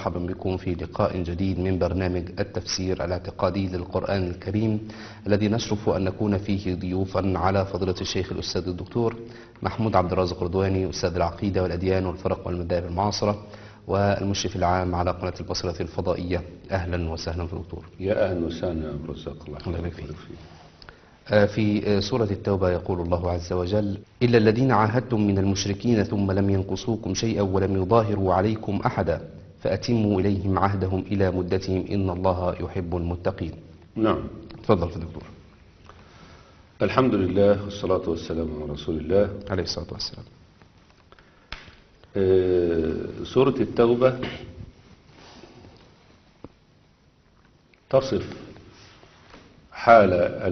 ومرحبا بكم في لقاء جديد من برنامج التفسير الاعتقادي للقرآن الكريم الذي نشرف أن نكون فيه ضيوفا على فضيلة الشيخ الأستاذ الدكتور محمود عبد الرازق رضواني أستاذ العقيدة والأديان والفرق والمذاهب المعاصرة والمشرف العام على قناة البصرة الفضائية أهلا وسهلا في الدكتور يا أهلا وسهلا يا رزاق الله الله يبارك فيك. آه، في آه، سورة التوبة يقول الله عز وجل إلا الذين عاهدتم من المشركين ثم لم ينقصوكم شيئا ولم يظاهروا عليكم أحدا فأتموا إليهم عهدهم إلى مدتهم إن الله يحب المتقين نعم تفضل في الدكتور الحمد لله والصلاة والسلام على رسول الله عليه الصلاة والسلام آه، سورة التوبة تصف حال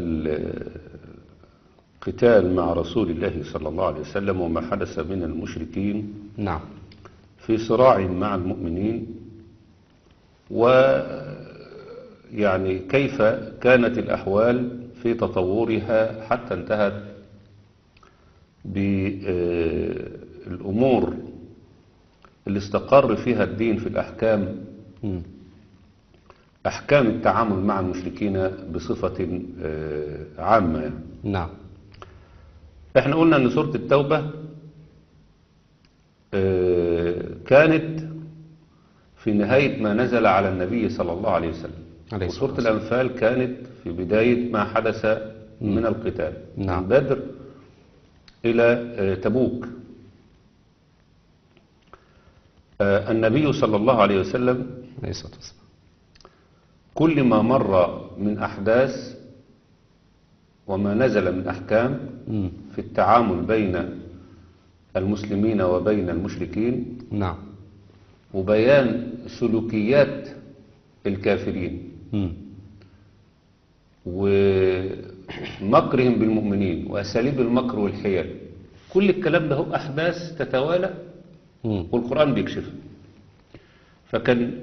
القتال مع رسول الله صلى الله عليه وسلم وما حدث من المشركين نعم في صراع مع المؤمنين ويعني كيف كانت الأحوال في تطورها حتى انتهت بالأمور اللي استقر فيها الدين في الأحكام مم. أحكام التعامل مع المشركين بصفة آه، عامة يعني. نعم احنا قلنا ان سورة التوبة آه، كانت في نهاية ما نزل على النبي صلى الله عليه وسلم عليه الصلاة وسورة الأنفال كانت في بداية ما حدث من القتال نعم. من بدر إلى آه، تبوك آه، النبي صلى الله عليه وسلم عليه الصلاة والسلام كل ما مر من أحداث وما نزل من أحكام مم. في التعامل بين المسلمين وبين المشركين نعم وبيان سلوكيات الكافرين مم. ومكرهم بالمؤمنين وأساليب المكر والحيل كل الكلام ده هو أحداث تتوالى مم. والقرآن بيكشفها فكان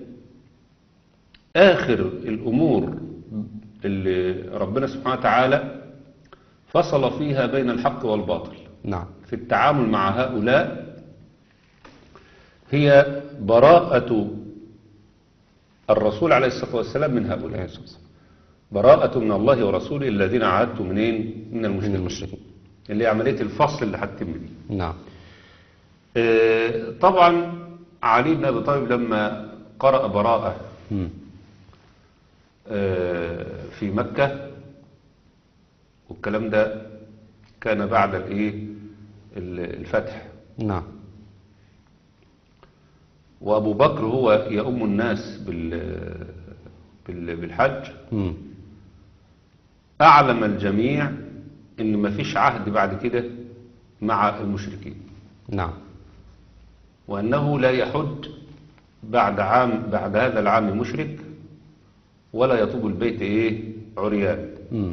آخر الأمور اللي ربنا سبحانه وتعالى فصل فيها بين الحق والباطل نعم في التعامل مع هؤلاء هي براءة الرسول عليه الصلاة والسلام من عليه هؤلاء الصلاة والسلام براءة من الله ورسوله الذين عاهدتم منين من من المشركين المشركين اللي هي عملية الفصل اللي هتتم دي نعم آه، طبعا علي بن أبي طالب لما قرأ براءة مم. آه، في مكة والكلام ده كان بعد الايه ال- الفتح نعم وابو بكر هو يؤم الناس بال- بال- بالحج مم. اعلم الجميع ان مفيش عهد بعد كده مع المشركين نعم وانه لا يحج بعد عام بعد هذا العام مشرك ولا يطوب البيت ايه عريان مم.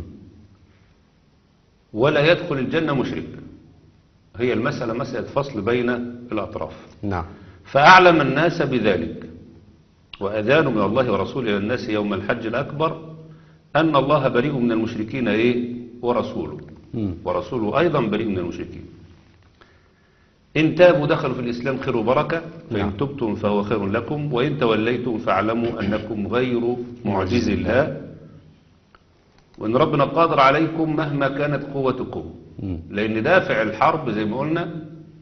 ولا يدخل الجنة مشرك هي المسألة مسألة فصل بين الأطراف نعم فأعلم الناس بذلك وأذان من الله ورسوله إلى الناس يوم الحج الأكبر أن الله بريء من المشركين إيه ورسوله مم. ورسوله أيضا بريء من المشركين إن تابوا دخلوا في الإسلام خير وبركة نعم. فإن تبتم فهو خير لكم وإن توليتم فاعلموا أنكم غير معجز الله وإن ربنا قادر عليكم مهما كانت قوتكم مم. لأن دافع الحرب زي ما قلنا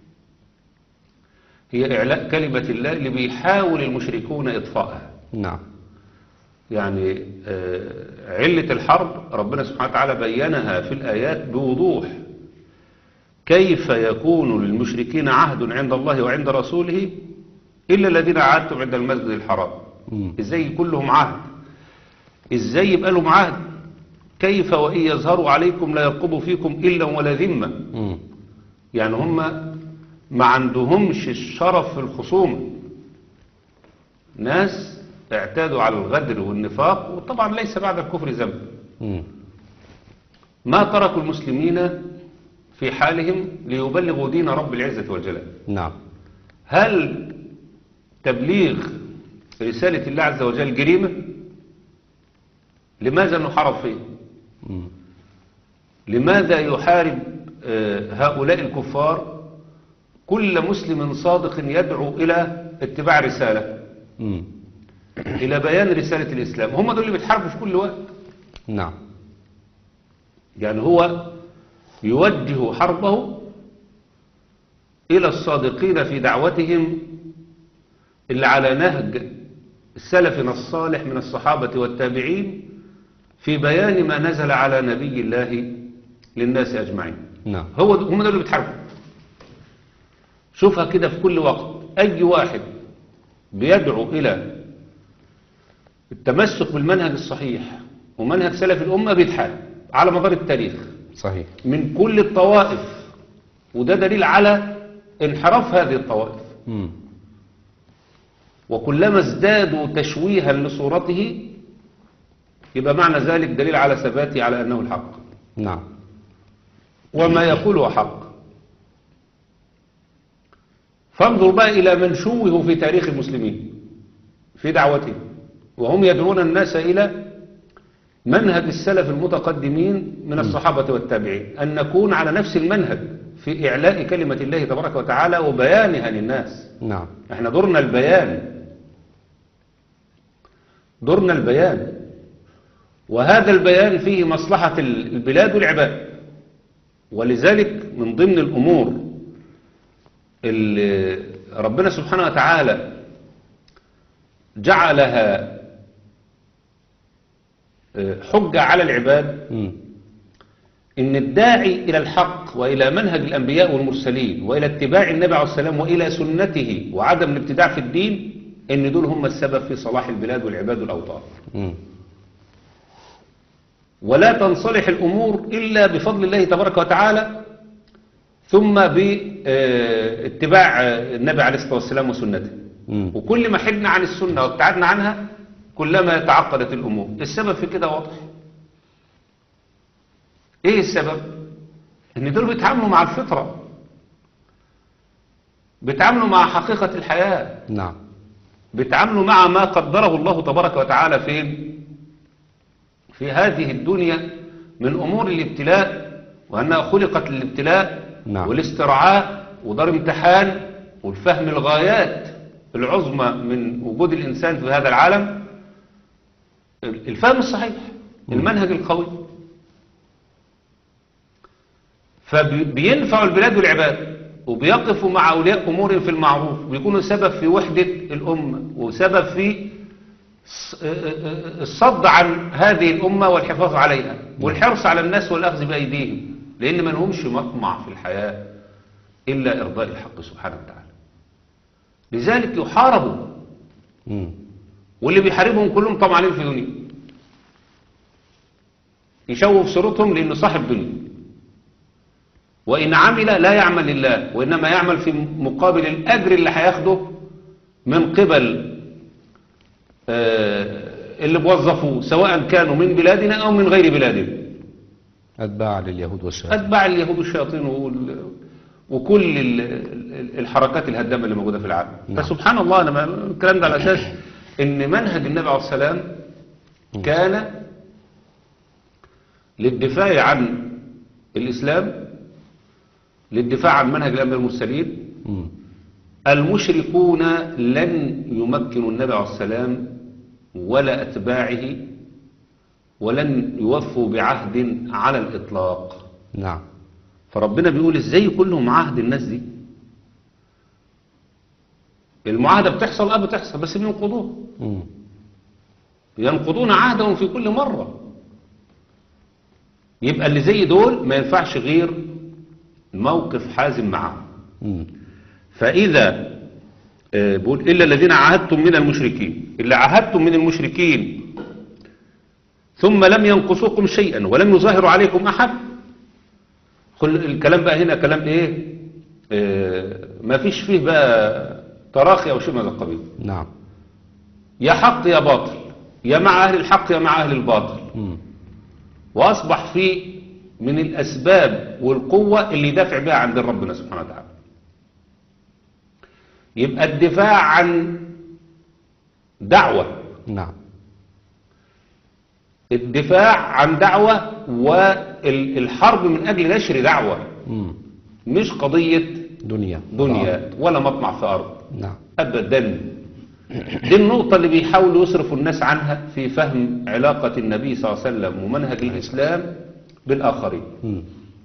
هي إعلاء كلمة الله اللي بيحاول المشركون إطفائها نعم يعني آه، علة الحرب ربنا سبحانه وتعالى بينها في الآيات بوضوح كيف يكون للمشركين عهد عند الله وعند رسوله إلا الذين عاهدتم عند المسجد الحرام مم. إزاي يكون لهم عهد إزاي يبقى لهم عهد كيف وإن يظهروا عليكم لا يرقبوا فيكم إلا ولا ذمة مم. يعني هم ما عندهمش الشرف في الخصومة ناس اعتادوا على الغدر والنفاق وطبعا ليس بعد الكفر ذنب مم. ما تركوا المسلمين في حالهم ليبلغوا دين رب العزة والجلال نعم هل تبليغ رسالة الله عز وجل جريمة لماذا نحارب فيه مم. لماذا يحارب آه، هؤلاء الكفار كل مسلم صادق يدعو إلى اتباع رسالة مم. إلى بيان رسالة الإسلام هم دول اللي بيتحاربوا في كل وقت نعم يعني هو يوجه حربه إلى الصادقين في دعوتهم اللي على نهج سلفنا الصالح من الصحابة والتابعين في بيان ما نزل على نبي الله للناس أجمعين نعم هو هم دول اللي بيتحاربوا شوفها كده في كل وقت أي واحد بيدعو إلى التمسك بالمنهج الصحيح ومنهج سلف الأمة بيتحارب على مدار التاريخ صحيح من كل الطوائف وده دليل على انحراف هذه الطوائف مم. وكلما ازدادوا تشويها لصورته يبقى معنى ذلك دليل على ثباته على أنه الحق نعم وما يقوله حق فانظر بقى إلى من شوهوا في تاريخ المسلمين في دعوتهم وهم يدعون الناس إلى منهج السلف المتقدمين من الصحابة والتابعين أن نكون على نفس المنهج في إعلاء كلمة الله تبارك وتعالى وبيانها للناس نعم احنا دورنا البيان دورنا البيان وهذا البيان فيه مصلحة البلاد والعباد ولذلك من ضمن الأمور اللي ربنا سبحانه وتعالى جعلها حجة على العباد مم. إن الداعي إلى الحق وإلى منهج الأنبياء والمرسلين وإلى اتباع النبي عليه السلام وإلى سنته وعدم الابتداع في الدين إن دول هم السبب في صلاح البلاد والعباد والأوطان مم. ولا تنصلح الأمور إلا بفضل الله تبارك وتعالى ثم باتباع النبي عليه الصلاة والسلام وسنته مم. وكل ما حدنا عن السنة وابتعدنا عنها كلما تعقدت الأمور السبب في كده واضح ايه السبب ان دول بيتعاملوا مع الفطرة بيتعاملوا مع حقيقة الحياة نعم بيتعاملوا مع ما قدره الله تبارك وتعالى فين في هذه الدنيا من أمور الابتلاء وأنها خلقت للابتلاء نعم. والاسترعاء ودار امتحان والفهم الغايات العظمى من وجود الإنسان في هذا العالم الفهم الصحيح المنهج القوي فبينفع البلاد والعباد وبيقفوا مع أولياء أمور في المعروف ويكونوا سبب في وحدة الأمة وسبب في الصد عن هذه الأمة والحفاظ عليها والحرص على الناس والأخذ بأيديهم لأن ما لهمش مطمع في الحياة إلا إرضاء الحق سبحانه وتعالى لذلك يحاربوا مم. واللي بيحاربهم كلهم طمعانين في دنيا يشوف صورتهم لأنه صاحب دنيا وإن عمل لا يعمل لله وإنما يعمل في مقابل الأجر اللي هياخده من قبل آه، اللي بوظفوه سواء كانوا من بلادنا أو من غير بلادنا أتباع لليهود والشياطين أتباع اليهود والشياطين وال- وكل ال- ال- الحركات الهدامة اللي موجودة في العالم نعم. فسبحان الله أنا ما- الكلام ده على أساس إن منهج النبي عليه السلام كان للدفاع عن الإسلام للدفاع عن منهج الأنبياء المرسلين مم. المشركون لن يمكنوا النبي عليه السلام ولا أتباعه ولن يوفوا بعهد على الإطلاق نعم فربنا بيقول ازاي يكون لهم عهد الناس دي المعاهدة بتحصل اه بتحصل بس بينقضوها مم. ينقضون عهدهم في كل مرة يبقى اللي زي دول ما ينفعش غير موقف حازم معهم مم. فإذا آه، بقول إلا الذين عاهدتم من المشركين اللي عاهدتم من المشركين ثم لم ينقصوكم شيئا ولم يظاهروا عليكم أحد كل الكلام بقى هنا كلام إيه آه، ما فيش فيه بقى تراخي أو شيء من هذا القبيل نعم يا حق يا باطل يا مع أهل الحق يا مع أهل الباطل مم. وأصبح في من الأسباب والقوة اللي يدافع بها عند ربنا سبحانه وتعالى يبقى الدفاع عن دعوة نعم الدفاع عن دعوة والحرب من أجل نشر دعوة مم. مش قضية دنيا دنيا ولا مطمع في أرض نعم أبدا دي النقطة اللي بيحاولوا يصرفوا الناس عنها في فهم علاقة النبي صلى الله عليه وسلم ومنهج الإسلام بالآخرين مم.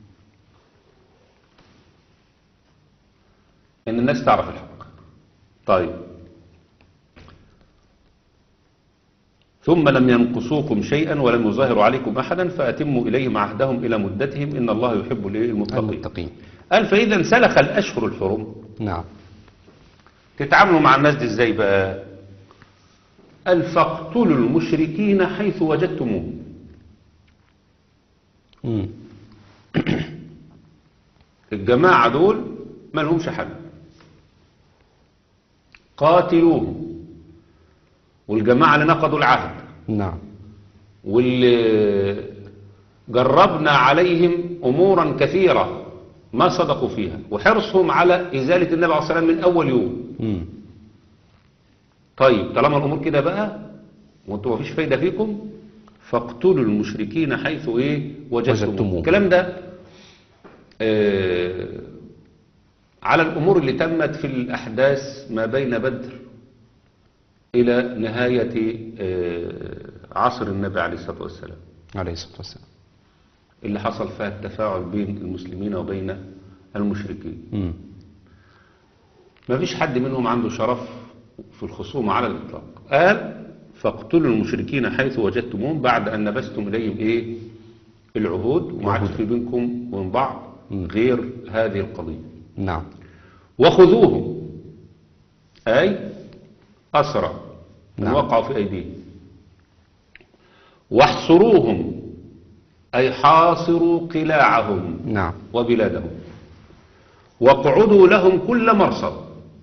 إن الناس تعرف الحق طيب ثم لم ينقصوكم شيئا ولم يظاهروا عليكم أحدا فأتموا إليهم عهدهم إلى مدتهم إن الله يحب الإيه؟ المتقين المتقين قال فإذا انسلخ الأشهر الحرم نعم تتعاملوا مع الناس دي ازاي بقى قال فاقتلوا المشركين حيث وجدتموهم مم. الجماعة دول ما لهمش حل قاتلوهم والجماعة اللي نقضوا العهد نعم واللي جربنا عليهم أمورا كثيرة ما صدقوا فيها وحرصهم على إزالة النبي عليه الصلاة والسلام من أول يوم مم. طيب طالما الأمور كده بقى وانتوا مفيش فايدة فيكم فاقتلوا المشركين حيث ايه وجدتموهم وجدتموهم. الكلام ده آه على الأمور اللي تمت في الأحداث ما بين بدر إلى نهاية آه عصر النبي عليه الصلاة والسلام عليه الصلاة والسلام اللي حصل فيها التفاعل بين المسلمين وبين المشركين مم. ما فيش حد منهم عنده شرف في الخصومة على الإطلاق قال فاقتلوا المشركين حيث وجدتموهم بعد أن نبستم إليهم إيه العهود وما عادش في بينكم وبين بعض غير هذه القضية نعم وخذوهم أي أسرى من نعم. وقعوا في أيديهم واحصروهم أي حاصروا قلاعهم نعم وبلادهم واقعدوا لهم كل مرصد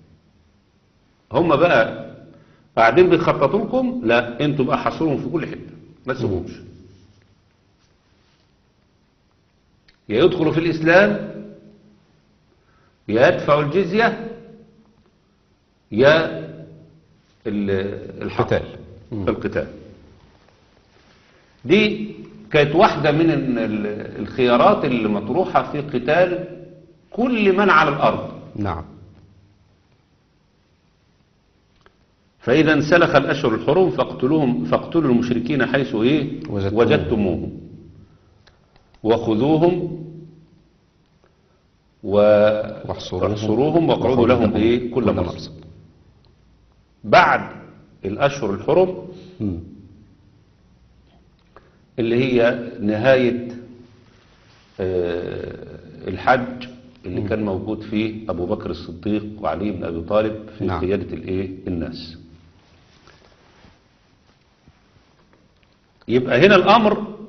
هم بقى قاعدين بيخططوا لكم لا انتوا بقى حصرهم في كل حته ما تسيبوهمش يا يدخلوا في الاسلام يا يدفعوا الجزيه يا ال- الحق. القتال. مم. القتال دي كانت واحدة من ال- ال- الخيارات اللي مطروحة في قتال كل من على الأرض نعم فإذا انسلخ الأشهر الحرم فاقتلوهم فاقتلوا المشركين حيث إيه وجدتموهم. وجدتموهم وخذوهم و... واحصروهم واحصروهم واقعدوا لهم إيه كل مرصد بعد الأشهر الحرم مم. اللي هي نهاية آه، الحج اللي كان موجود فيه أبو بكر الصديق وعلي بن أبي طالب في نعم. قيادة الإيه الناس يبقى هنا الأمر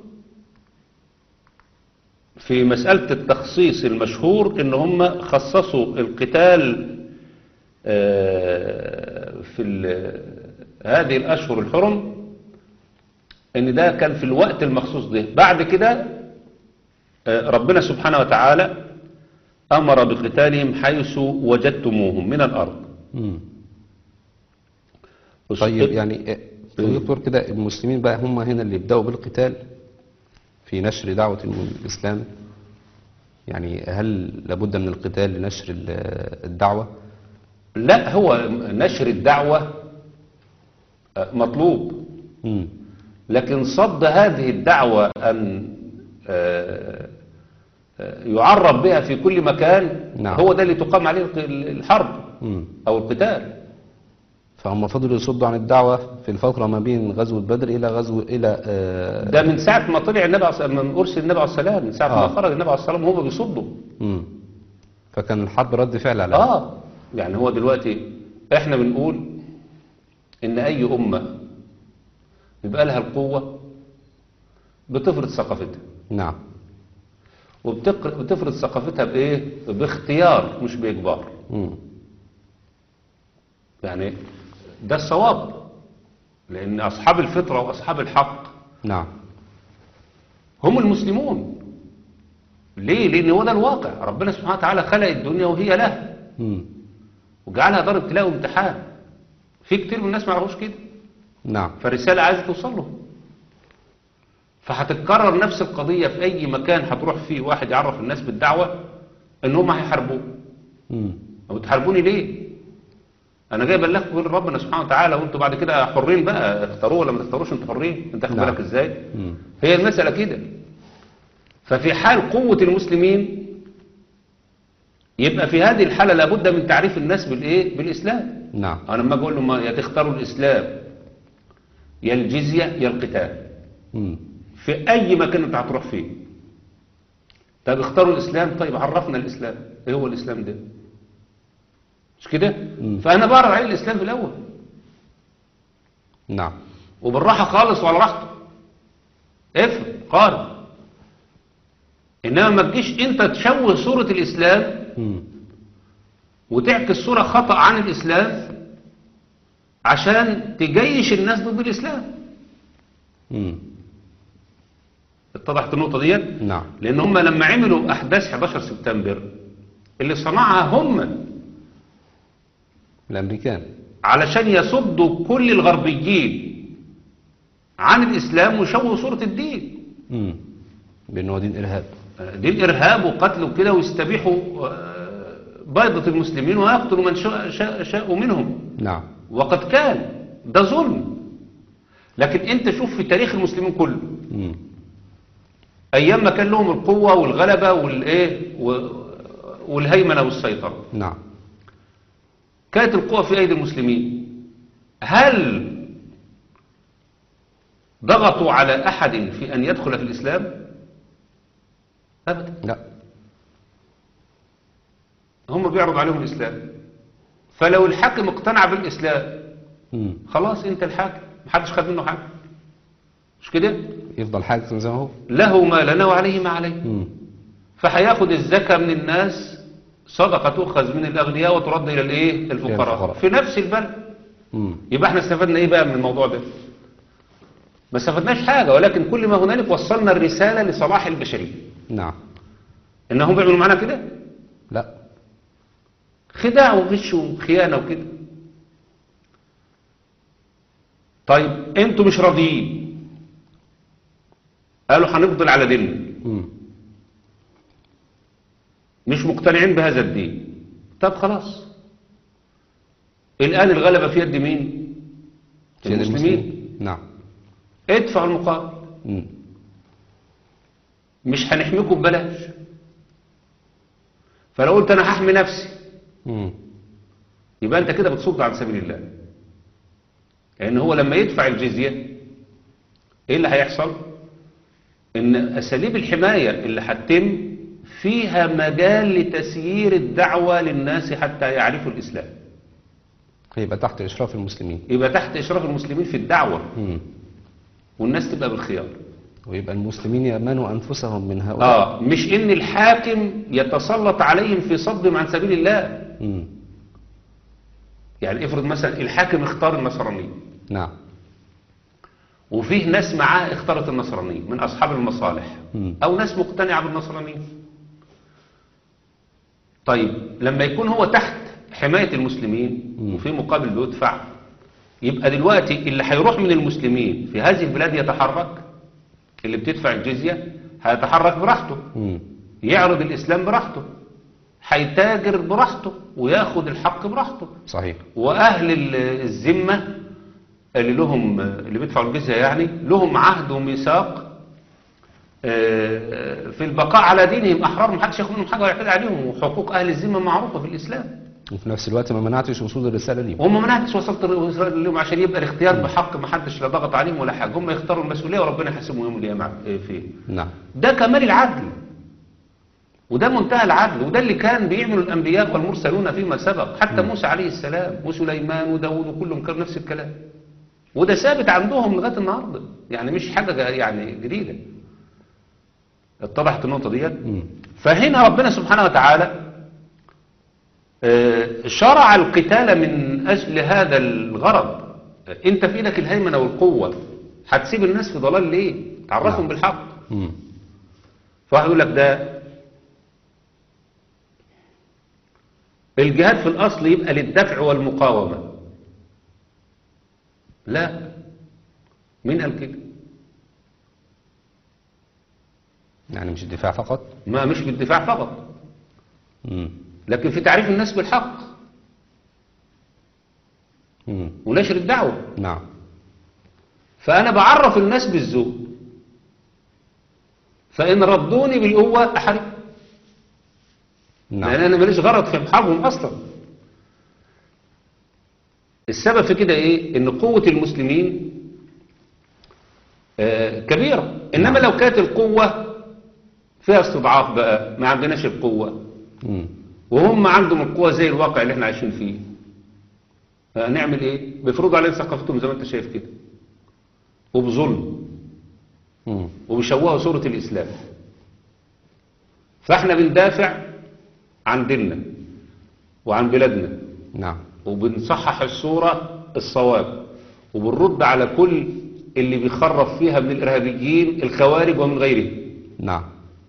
في مسألة التخصيص المشهور إن هم خصصوا القتال آه، في ال- هذه الأشهر الحرم ان ده كان في الوقت المخصوص ده بعد كده آه، ربنا سبحانه وتعالى امر بقتالهم حيث وجدتموهم من الارض مم. طيب يعني آه، دكتور كده المسلمين بقى هم هنا اللي يبدأوا بالقتال في نشر دعوة الم- الإسلام يعني هل لابد من القتال لنشر ال- الدعوة لا هو نشر الدعوة آه، مطلوب مم. لكن صد هذه الدعوة أن آه، آه، يعرب بها في كل مكان نعم. هو ده اللي تقام عليه الق- الحرب مم. أو القتال فهم فضلوا يصدوا عن الدعوة في الفترة ما بين غزوة بدر إلى غزوة إلى آه، ده من ساعة ما طلع النبي عليه من أرسل النبي عليه السلام من ساعة ما آه. خرج النبي عليه السلام هم بيصدوا مم. فكان الحرب رد فعل على اه يعني هو دلوقتي احنا بنقول ان اي امة يبقى لها القوة بتفرض ثقافتها نعم وبتفرض ثقافتها بايه باختيار مش باجبار مم. يعني ده الصواب لان اصحاب الفطرة واصحاب الحق نعم هم المسلمون ليه لان هو ده الواقع ربنا سبحانه وتعالى خلق الدنيا وهي له مم. وجعلها دار ابتلاء وامتحان في كتير من الناس ما يعرفوش كده نعم فالرسالة عايزة توصل له فهتتكرر نفس القضية في أي مكان هتروح فيه واحد يعرف الناس بالدعوة إن هم هيحاربوه مم. طب بتحاربوني ليه؟ انا جاي ابلغكم من ربنا سبحانه وتعالى وانتوا بعد كده حرين بقى اختاروه ولا ما تختاروش انتوا حرين انت واخد نعم. بالك ازاي مم. هي المسألة كده ففي حال قوة المسلمين يبقى في هذه الحالة لابد من تعريف الناس بالايه بالاسلام نعم انا لما اقول لهم يا تختاروا الاسلام يا الجزية يا القتال مم. في اي مكان انت هتروح فيه طب اختاروا الاسلام طيب عرفنا الاسلام ايه هو الاسلام ده مش كده مم. فانا بعرض عليه الاسلام في الاول نعم وبالراحة خالص وعلى راحته افهم قارن انما ما تجيش انت تشوه صورة الاسلام مم. وتعكس صورة خطأ عن الاسلام عشان تجيش الناس ضد الاسلام مم. اتضحت النقطة ديت نعم لان هم لما عملوا احداث 11 سبتمبر اللي صنعها هم الأمريكان علشان يصدوا كل الغربيين عن الاسلام ويشوهوا صورة الدين مم. بأنه هو دين إرهاب دين إرهاب وقتل وكده ويستبيحوا آه، بيضة المسلمين ويقتلوا من شاء- شاء- شاءوا منهم نعم وقد كان ده ظلم لكن انت شوف في تاريخ المسلمين كله مم. ايام ما كان لهم القوة والغلبة والايه و- والهيمنة والسيطرة نعم كانت القوة في ايدي المسلمين هل ضغطوا على احد في ان يدخل في الاسلام ابدا لا هم بيعرض عليهم الإسلام فلو الحاكم اقتنع بالإسلام مم. خلاص انت الحاكم محدش خد منه حاجة مش كده يفضل حاكم زي ما هو له ما لنا وعليه ما عليه مم. فهياخد الزكاة من الناس صدقة تؤخذ من الأغنياء وترد إلى الإيه الفقراء الفقراء. في نفس البلد مم. يبقى احنا استفدنا إيه بقى من الموضوع ده ما استفدناش حاجة ولكن كل ما هنالك وصلنا الرسالة لصلاح البشرية نعم إنهم بيعملوا معانا كده لا خداع وغش وخيانة وكده طيب انتوا مش راضيين قالوا هنفضل على ديننا مم. مش مقتنعين بهذا الدين طب خلاص الآن الغلبة في يد مين في يد المسلمين نعم ادفعوا المقابل مم. مش هنحميكم ببلاش فلو قلت انا هحمي نفسي مم. يبقى انت كده بتصد عن سبيل الله لان هو لما يدفع الجزية ايه اللي هيحصل ان اساليب الحماية اللي هتتم فيها مجال لتسيير الدعوة للناس حتى يعرفوا الاسلام يبقى تحت إشراف المسلمين يبقى تحت اشراف المسلمين في الدعوة مم. والناس تبقى بالخيار ويبقى المسلمين يأمنوا أنفسهم من هؤلاء اه مش ان الحاكم يتسلط عليهم في صدهم عن سبيل الله مم. يعني افرض مثلا الحاكم اختار النصرانية نعم وفيه ناس معاه اختارت النصرانية من أصحاب المصالح مم. أو ناس مقتنعة بالنصرانية طيب لما يكون هو تحت حماية المسلمين مم. وفي مقابل بيدفع يبقى دلوقتي اللي هيروح من المسلمين في هذه البلاد يتحرك اللي بتدفع الجزية هيتحرك براحته مم. يعرض الإسلام براحته هيتاجر براحته وياخد الحق براحته صحيح واهل ال- الذمه اللي لهم اللي بيدفعوا الجزيه يعني لهم عهد وميثاق آه، في البقاء على دينهم احرار محدش ياخد منهم حاجه ولا يعتدي عليهم وحقوق اهل الذمه معروفه في الاسلام وفي نفس الوقت ما منعتش وصول الرسالة ليهم وهم ما منعتش وصلت الرسالة لهم عشان يبقى الاختيار بحق ما حدش لا ضغط عليهم ولا حاجه هم يختاروا المسؤوليه وربنا يحاسبهم يوم القيامه آه، فيه نعم ده كمال العدل وده منتهى العدل وده اللي كان بيعمله الأنبياء والمرسلون فيما سبق حتى موسى عليه السلام وسليمان وداود وكلهم كانوا نفس الكلام وده ثابت عندهم لغاية النهاردة يعني مش حاجة يعني جديدة اتضحت النقطة ديت مم. فهنا ربنا سبحانه وتعالى آه، شرع القتال من أجل هذا الغرض انت في ايدك الهيمنة والقوة هتسيب الناس في ضلال ليه تعرفهم نعم. بالحق مم. فواحد يقول لك ده الجهاد في الأصل يبقى للدفع والمقاومة لا مين قال كده يعني مش الدفاع فقط ما مش بالدفاع فقط مم. لكن في تعريف الناس بالحق مم. ونشر الدعوة نعم فأنا بعرف الناس بالذوق فإن ردوني بالقوة أحرق لأن نعم أنا ماليش غرض في إمحاقهم أصلا السبب في كده إيه إن قوة المسلمين آه، كبيرة إنما لو كانت القوة فيها استضعاف بقى ما عندناش القوة مم. وهم عندهم القوة زي الواقع اللي احنا عايشين فيه هنعمل ايه بيفرضوا علينا ثقافتهم زي ما انت شايف كده وبظلم مم. وبيشوهوا صورة الإسلام فاحنا بندافع عن ديننا وعن بلادنا نعم وبنصحح الصورة الصواب وبنرد على كل اللي بيخرف فيها من الإرهابيين الخوارج ومن غيرهم نعم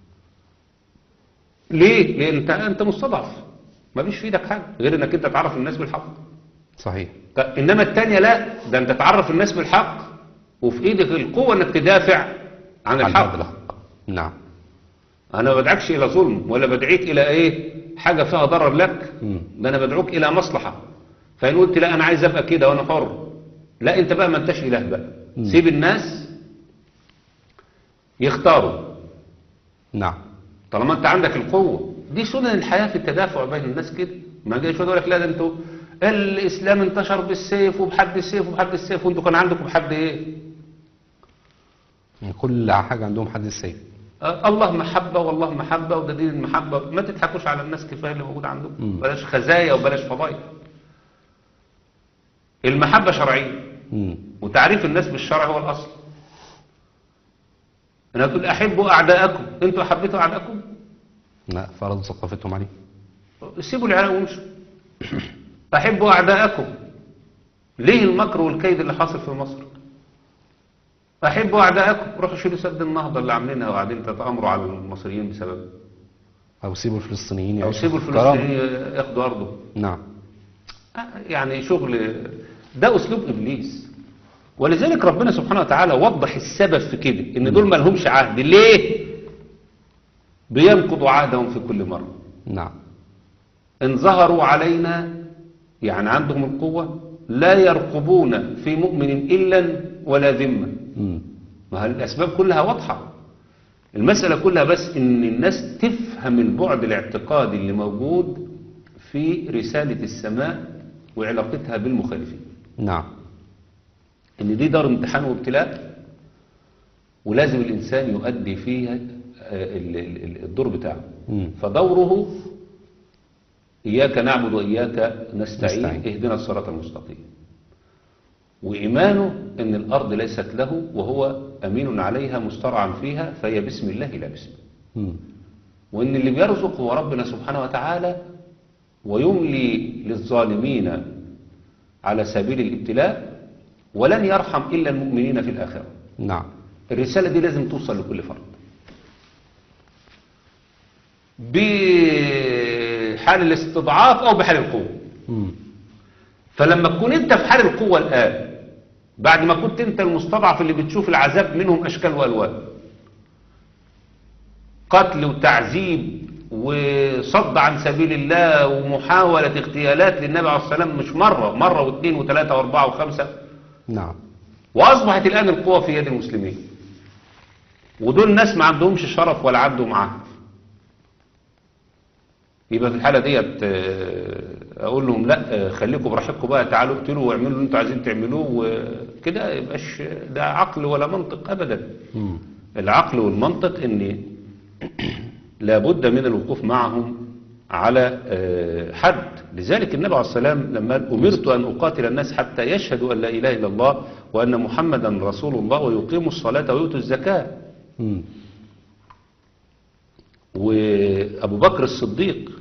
ليه؟ لأن انت انت مستضعف ما فيش في ايدك حاجة غير انك انت تعرف الناس بالحق صحيح طيب انما التانية لا ده انت تعرف الناس بالحق وفي ايدك القوة انك تدافع عن عن الحق الحق نعم انا ما بدعكش الى ظلم ولا بدعيك الى ايه حاجة فيها ضرر لك مم. ده انا بدعوك الى مصلحة فان قلت لا انا عايز ابقى كده وانا حر لا انت بقى ما انتش اله بقى مم. سيب الناس يختاروا نعم طالما انت عندك القوة دي سنن الحياة في التدافع بين الناس كده ما جايش يقول لك لا ده انتوا الاسلام انتشر بالسيف وبحد السيف وبحد السيف وانتوا كان عندكم بحد ايه يعني كل حاجة عندهم حد السيف آه، الله محبة والله محبة وده دين المحبة ما تضحكوش على الناس كفاية اللي موجود عندكم مم. بلاش خزايا وبلاش فضايح المحبة شرعية مم. وتعريف الناس بالشرع هو الأصل أنا تقول أحبوا أعداءكم أنتوا حبيتوا أعداءكم لا فرضوا ثقافتهم عليه سيبوا العراق وامشوا أحبوا أعداءكم ليه المكر والكيد اللي حاصل في مصر أحبوا أعداءكم روحوا شيلوا سد النهضة اللي عاملينها وقاعدين تتأمروا على المصريين بسبب أو سيبوا الفلسطينيين أو يعيشوا سيبوا في كرامة. الفلسطينيين ياخدوا أرضه نعم يعني شغل ده أسلوب إبليس ولذلك ربنا سبحانه وتعالى وضح السبب في كده إن دول ما لهمش عهد ليه بينقضوا عهدهم في كل مرة نعم إن ظهروا علينا يعني عندهم القوة لا يرقبون في مؤمن إلا ولا ذمة مم. ما هي الأسباب كلها واضحة المسألة كلها بس إن الناس تفهم البعد الاعتقادي اللي موجود في رسالة السماء وعلاقتها بالمخالفين نعم إن دي دار امتحان وابتلاء ولازم الإنسان يؤدي فيها آه، ال- ال- ال- الدور بتاعه مم. فدوره إياك نعبد وإياك نستعين نستعين. اهدنا الصراط المستقيم وإيمانه أن الأرض ليست له وهو أمين عليها مسترعا فيها فهي بسم الله لا بسم مم. وأن اللي بيرزق هو ربنا سبحانه وتعالى ويملي للظالمين على سبيل الابتلاء ولن يرحم إلا المؤمنين في الآخرة نعم الرسالة دي لازم توصل لكل فرد بحال الاستضعاف أو بحال القوة مم. فلما تكون انت في حال القوة الآن بعد ما كنت انت المستضعف اللي بتشوف العذاب منهم أشكال وألوان قتل وتعذيب وصد عن سبيل الله ومحاولة اغتيالات للنبي عليه الصلاة والسلام مش مرة مرة واثنين وثلاثة واربعة وخمسة نعم وأصبحت الآن القوة في يد المسلمين ودول ناس ما عندهمش شرف ولا عندهم عهد يبقى في الحالة ديت آه، أقول لهم لا آه، خليكم براحتكم بقى تعالوا اقتلوا واعملوا اللي انتوا عايزين تعملوه وكده يبقاش ده عقل ولا منطق أبدا مم. العقل والمنطق ان لابد من الوقوف معهم على آه، حد لذلك النبي عليه السلام لما قال أمرت أن أقاتل الناس حتى يشهدوا أن لا إله إلا الله وأن محمدا رسول الله ويقيموا الصلاة ويؤتوا الزكاة مم. وأبو بكر الصديق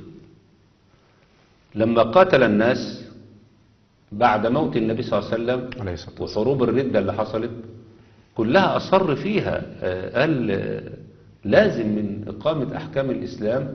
لما قاتل الناس بعد موت النبي صلى الله عليه وسلم عليه الصلاة والسلام وحروب الردة اللي حصلت كلها أصر فيها آه، قال آه، لازم من إقامة أحكام الإسلام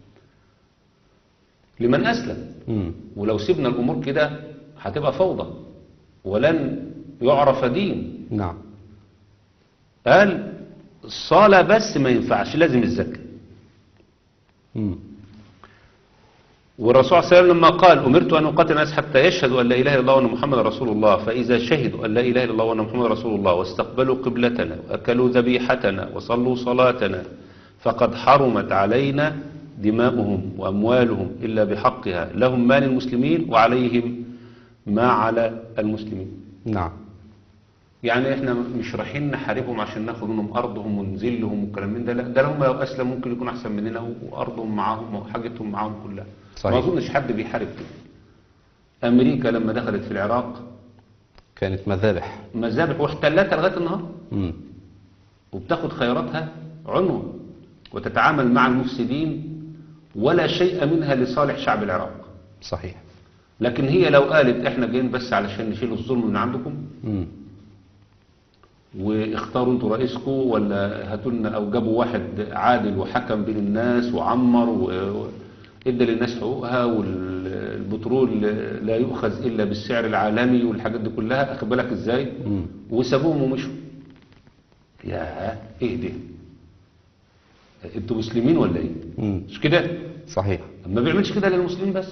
لمن أسلم مم. ولو سيبنا الأمور كده هتبقى فوضى ولن يعرف دين نعم قال الصلاة بس ما ينفعش لازم الزكاة مم. والرسول صلى الله عليه وسلم لما قال أمرت أن أقاتل الناس حتى يشهدوا أن لا إله إلا الله وأن محمد رسول الله فإذا شهدوا أن لا إله إلا الله وأن محمد رسول الله واستقبلوا قبلتنا وأكلوا ذبيحتنا وصلوا صلاتنا فقد حرمت علينا دماؤهم وأموالهم إلا بحقها لهم مال المسلمين وعليهم ما على المسلمين نعم يعني احنا مش رايحين نحاربهم عشان ناخد منهم ارضهم ونذلهم والكلام من ده لا ده هم لو اسلموا ممكن يكون احسن مننا وارضهم معاهم وحاجتهم معاهم كلها صحيح. ما اظنش حد بيحارب كده امريكا لما دخلت في العراق كانت مذابح مذابح واحتلتها لغايه النهارده مم. وبتاخد خيراتها عنوة وتتعامل مع المفسدين ولا شيء منها لصالح شعب العراق صحيح لكن هي لو قالت احنا جايين بس علشان نشيل الظلم من عندكم مم. واختاروا انتوا رئيسكم ولا هاتوا لنا او جابوا واحد عادل وحكم بين الناس وعمر و- وادى للناس حقوقها والبترول لا يؤخذ الا بالسعر العالمي والحاجات دي كلها اخد بالك ازاي مم. وسابوهم ومشوا يا ايه ده انتوا مسلمين ولا ايه مم. مش كده صحيح ما بيعملش كده للمسلمين بس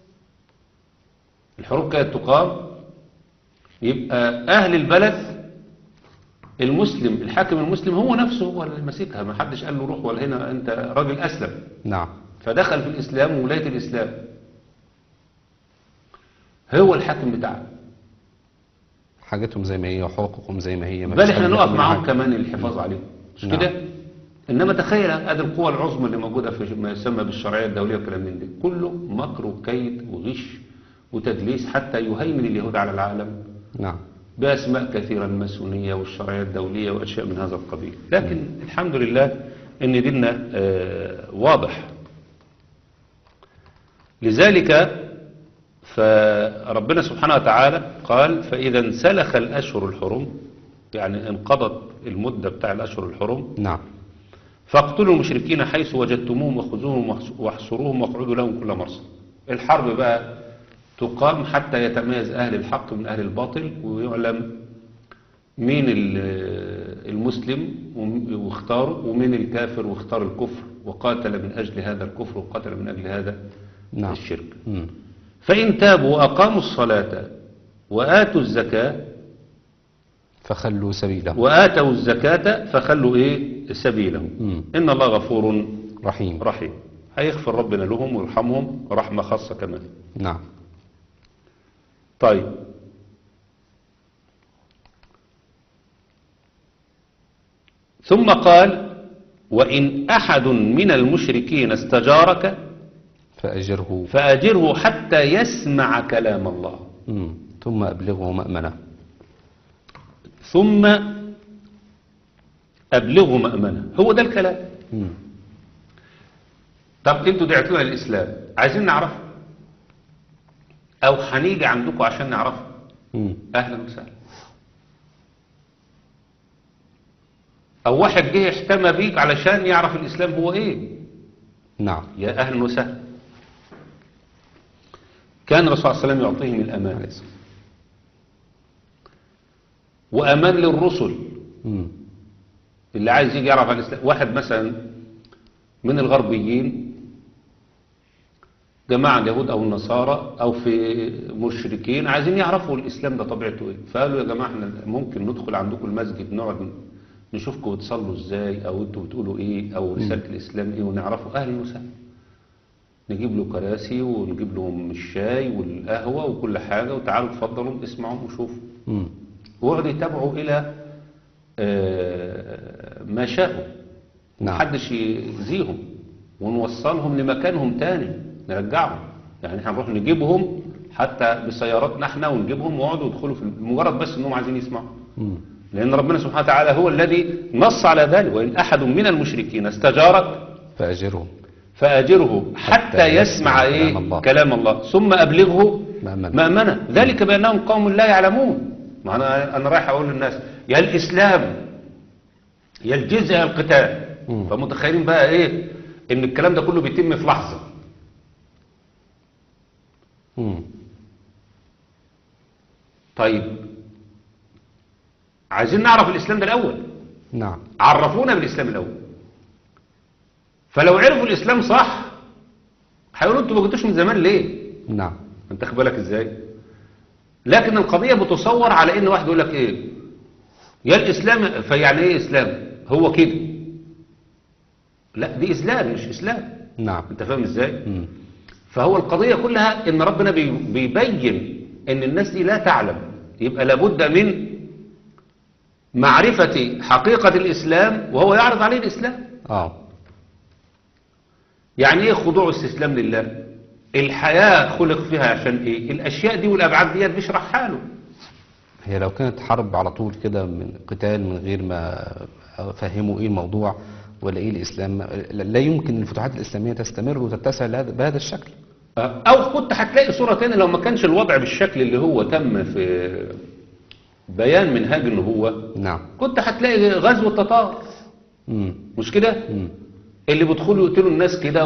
الحروب كانت تقام يبقى اهل البلد المسلم الحاكم المسلم هو نفسه هو اللي ماسكها ما حدش قال له روح ولا هنا انت راجل اسلم نعم فدخل في الاسلام وولايه الاسلام هو الحاكم بتاعه حاجتهم زي ما هي وحقوقهم زي ما هي ما بل فيش احنا حد نقف بياخد منها معاهم حاجة. كمان الحفاظ عليهم مش نعم. كده انما تخيل ادي القوى العظمى اللي موجوده في ما يسمى بالشرعيه الدوليه والكلام من ده كله مكر وكيد وغش وتدليس حتى يهيمن اليهود على العالم نعم باسماء كثيره الماسونيه والشرعيه الدوليه واشياء من هذا القبيل لكن الحمد لله ان ديننا آه، واضح لذلك فربنا سبحانه وتعالى قال فإذا انسلخ الأشهر الحرم يعني انقضت المدة بتاع الأشهر الحرم نعم فاقتلوا المشركين حيث وجدتموهم وخذوهم واحصروهم واقعدوا لهم كل مرصد الحرب بقى تقام حتى يتميز أهل الحق من أهل الباطل ويعلم مين ال- المسلم وم- واختاره ومين الكافر واختار الكفر وقاتل من أجل هذا الكفر وقاتل من أجل هذا نعم الشرك مم. فإن تابوا وأقاموا الصلاة وآتوا الزكاة فخلوا سبيله وآتوا الزكاة فخلوا إيه سبيلهم مم. إن الله غفور رحيم رحيم هيغفر ربنا لهم ويرحمهم رحمة خاصة كمان نعم طيب ثم قال وإن أحد من المشركين استجارك فأجره فأجره حتى يسمع كلام الله مم. ثم أبلغه مأمنة ثم أبلغه مأمنة هو ده الكلام مم. طب انتوا دعيتونا للإسلام عايزين نعرفه أو هنيجي عندكم عشان نعرفه مم. أهلا وسهلا أو واحد جه احتمى بيك علشان يعرف الإسلام هو إيه نعم يا أهلا وسهلا كان الرسول صلى الله عليه وسلم يعطيهم الأمان وأمان للرسل مم. اللي عايز يجي يعرف عن الإسلام واحد مثلا من الغربيين جماعة اليهود أو النصارى أو في مشركين عايزين يعرفوا الإسلام ده طبيعته إيه فقالوا يا جماعة احنا ممكن ندخل عندكم المسجد نقعد نشوفكم بتصلوا إزاي أو أنتوا بتقولوا إيه أو رسالة الإسلام إيه ونعرفه أهلا وسهلا نجيب له كراسي ونجيب لهم الشاي والقهوة وكل حاجة وتعالوا اتفضلوا اسمعوا وشوفوا مم. ويقعدوا يتابعوا إلى آه، ما شاءوا نعم. محدش يأذيهم ونوصلهم لمكانهم تاني نرجعهم يعني احنا نروح نجيبهم حتى بسياراتنا احنا ونجيبهم ويقعدوا يدخلوا في مجرد بس انهم عايزين يسمعوا مم. لان ربنا سبحانه وتعالى هو الذي نص على ذلك وان احد من المشركين استجارك فأجره فاجره حتى, حتى يسمع يسمع ايه كلام الله. كلام الله ثم ابلغه مأمنة. مأمنة ذلك بانهم قوم لا يعلمون ما انا انا رايح اقول للناس يا الاسلام يا الجزء يا القتال مم. فمتخيلين بقى ايه ان الكلام ده كله بيتم في لحظه مم. طيب عايزين نعرف الاسلام ده الاول نعم عرفونا بالاسلام الاول فلو عرفوا الاسلام صح هيقولوا انتوا ما جيتوش من زمان ليه نعم انت خد بالك ازاي لكن القضية بتصور على ان واحد يقول لك ايه يا الاسلام فيعني ايه اسلام هو كده لا دي اسلام مش اسلام نعم انت فاهم ازاي مم. فهو القضية كلها ان ربنا بي- بيبين ان الناس دي لا تعلم يبقى لابد من معرفة حقيقة الاسلام وهو يعرض عليه الاسلام اه يعني ايه خضوع واستسلام لله الحياة خلق فيها عشان ايه الاشياء دي والابعاد ديت بيشرحها له هي لو كانت حرب على طول كده من قتال من غير ما فهموا ايه الموضوع ولا ايه الاسلام لا يمكن الفتوحات الاسلاميه تستمر وتتسع لهذا- بهذا الشكل او كنت هتلاقي صورة تانية لو ما كانش الوضع بالشكل اللي هو تم في بيان منهاج النبوة نعم كنت هتلاقي غزو التتار مم. مش كده مم. اللي بيدخلوا يقتلوا الناس كده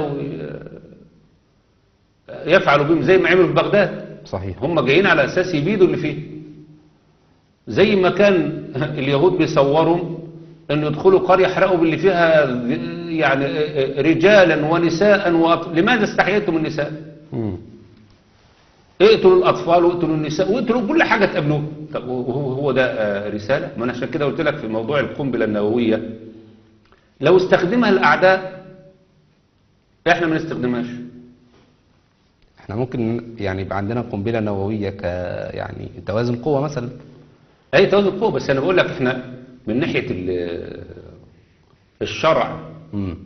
ويفعلوا بهم زي ما عملوا في بغداد صحيح هم جايين على اساس يبيدوا اللي فيه زي ما كان اليهود بيصوروا ان يدخلوا قريه يحرقوا باللي فيها يعني رجالا ونساء وأط... لماذا استحييتم النساء مم. اقتلوا الاطفال واقتلوا النساء واقتلوا كل حاجه تقابلوها طب وهو هو ده آه، رساله ما انا عشان كده قلت لك في موضوع القنبله النوويه لو استخدمها الاعداء احنا ما نستخدمهاش احنا ممكن يعني يبقى عندنا قنبله نوويه ك يعني توازن قوه مثلا اي توازن قوه بس انا بقول لك احنا من ناحيه ال- الشرع مم.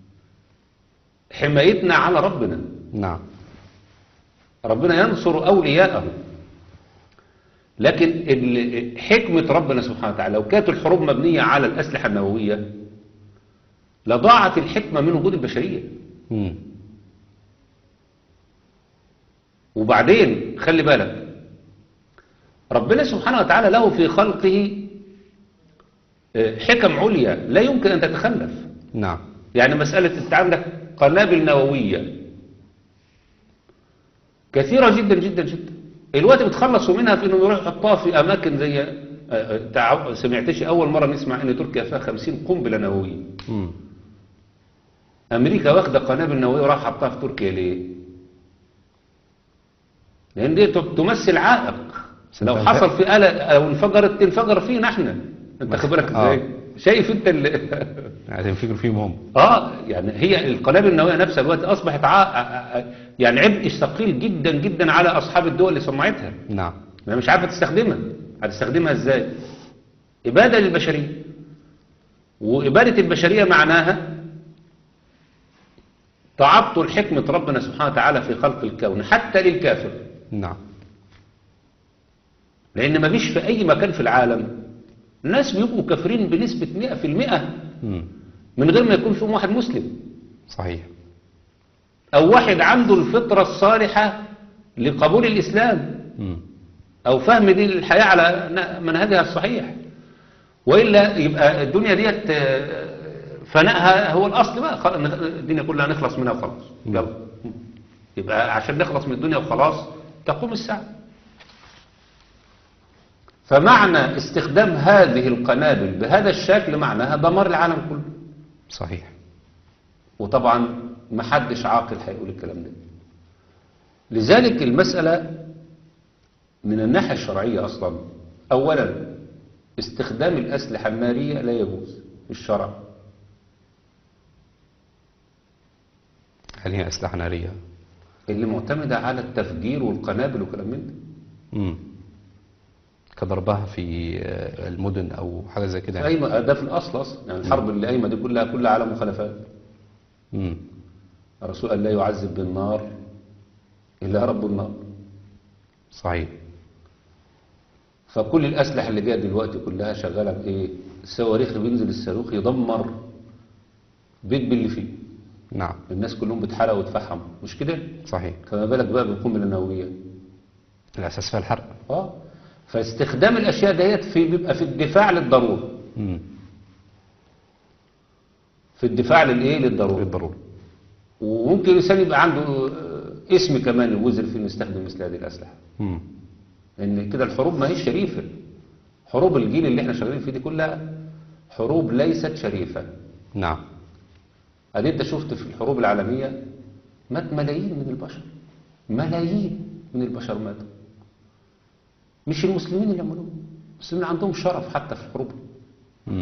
حمايتنا على ربنا نعم ربنا ينصر اولياءه لكن ال- حكمه ربنا سبحانه وتعالى لو كانت الحروب مبنيه على الاسلحه النوويه لضاعت الحكمه من وجود البشريه مم. وبعدين خلي بالك ربنا سبحانه وتعالى له في خلقه آه، حكم عليا لا يمكن أن تتخلف نعم يعني مسألة أنت عندك قنابل نووية كثيرة جدا جدا جدا الوقت بتخلصوا منها في انه يروح يحطها في اماكن زي آه، آه، تع- سمعتش اول مرة نسمع ان تركيا فيها 50 قنبلة نووية مم. امريكا واخدة قنابل نووية وراح حطها في تركيا ليه لان دي ت- تمثل عائق لو سنتها- حصل في آلة او انفجرت تنفجر فينا احنا انت بس- خد بالك آه. ازاي شايف انت ال... يعني تنفجروا فيهم هم اه يعني هي القنابل النوويه نفسها دلوقتي اصبحت ع... يعني عبء ثقيل جدا جدا على اصحاب الدول اللي صنعتها نعم ما مش عارفه تستخدمها هتستخدمها ازاي اباده للبشريه واباده البشريه معناها تعطل حكمه ربنا سبحانه وتعالى في خلق الكون حتى للكافر نعم لان ما فيش في اي مكان في العالم الناس بيبقوا كافرين بنسبه 100% مم. من غير ما يكون فيهم واحد مسلم صحيح أو واحد عنده الفطرة الصالحة لقبول الإسلام مم. أو فهم دين الحياة على ن- منهجها الصحيح وإلا يبقى الدنيا ديت آه، فنائها هو الأصل بقى خل- نخ- الدنيا كلها نخلص منها وخلاص يلا يبقى عشان نخلص من الدنيا وخلاص تقوم الساعة فمعنى استخدام هذه القنابل بهذا الشكل معناها دمار العالم كله صحيح وطبعا محدش عاقل هيقول الكلام ده لذلك المسألة من الناحية الشرعية أصلا أولا استخدام الأسلحة النارية لا يجوز في الشرع هل هي اسلحه ناريه اللي معتمدة على التفجير والقنابل وكلام من ده مم. كضربها في آه، المدن او حاجه زي كده يعني. أيما ده في الأصل أصلا يعني الحرب اللي قايمة دي كلها كلها على مخالفات مم. الرسول قال لا يعذب بالنار إلا رب النار صحيح فكل الأسلحة اللي جاية دلوقتي كلها شغالة بإيه؟ الصواريخ اللي بينزل الصاروخ يدمر بيت باللي فيه نعم الناس كلهم بتحرق وتفحم مش كده؟ صحيح فما بالك بقى بالقنبلة النووية الاساس فيها الحرق اه فاستخدام الأشياء ديت في بيبقى في الدفاع للضرورة مم. في الدفاع للإيه؟ للضرورة بالضروره وممكن الإنسان يبقى عنده آه، اسم كمان الوزر في إنه يستخدم مثل هذه الأسلحة مم. لأن كده الحروب ما هي شريفة حروب الجيل اللي احنا شغالين فيه دي كلها حروب ليست شريفة نعم ادي انت شفت في الحروب العالمية مات ملايين من البشر ملايين من البشر ماتوا مش المسلمين اللي عملوه المسلمين عندهم شرف حتى في حروبهم مم.